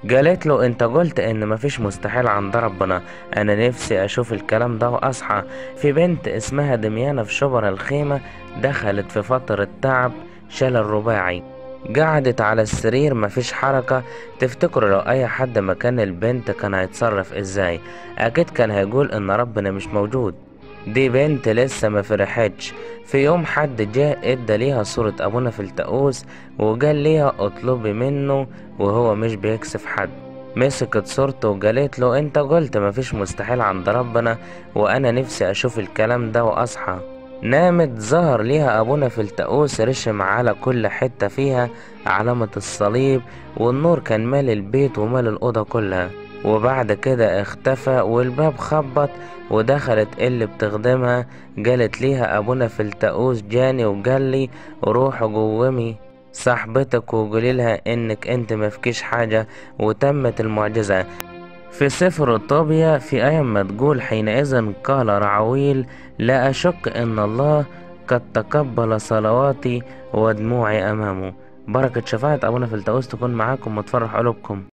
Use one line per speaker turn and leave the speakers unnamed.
قالت له انت قلت ان مفيش مستحيل عند ربنا انا نفسي اشوف الكلام ده واصحى في بنت اسمها دميانة في شبر الخيمة دخلت في فترة تعب شلل رباعي قعدت على السرير مفيش حركة تفتكروا لو اي حد مكان البنت كان هيتصرف ازاي اكيد كان هيقول ان ربنا مش موجود دي بنت لسه ما فرحتش في يوم حد جاء ادى ليها صورة ابونا في التقوس وقال ليها اطلبي منه وهو مش بيكسف حد مسكت صورته وقالت له انت قلت مفيش مستحيل عند ربنا وانا نفسي اشوف الكلام ده واصحى نامت ظهر ليها ابونا في التقوس رشم على كل حتة فيها علامة الصليب والنور كان مال البيت ومال الأوضة كلها وبعد كده اختفى والباب خبط ودخلت اللي بتخدمها قالت ليها ابونا في التقوس جاني وقال لي روح قومي صاحبتك وقولي لها انك انت مفكيش حاجة وتمت المعجزة في سفر الطوبية في آية ما تقول حينئذ قال رعويل لا أشك أن الله قد تقبل صلواتي ودموعي أمامه بركة شفاعة أبونا في التقوس تكون معاكم وتفرح قلوبكم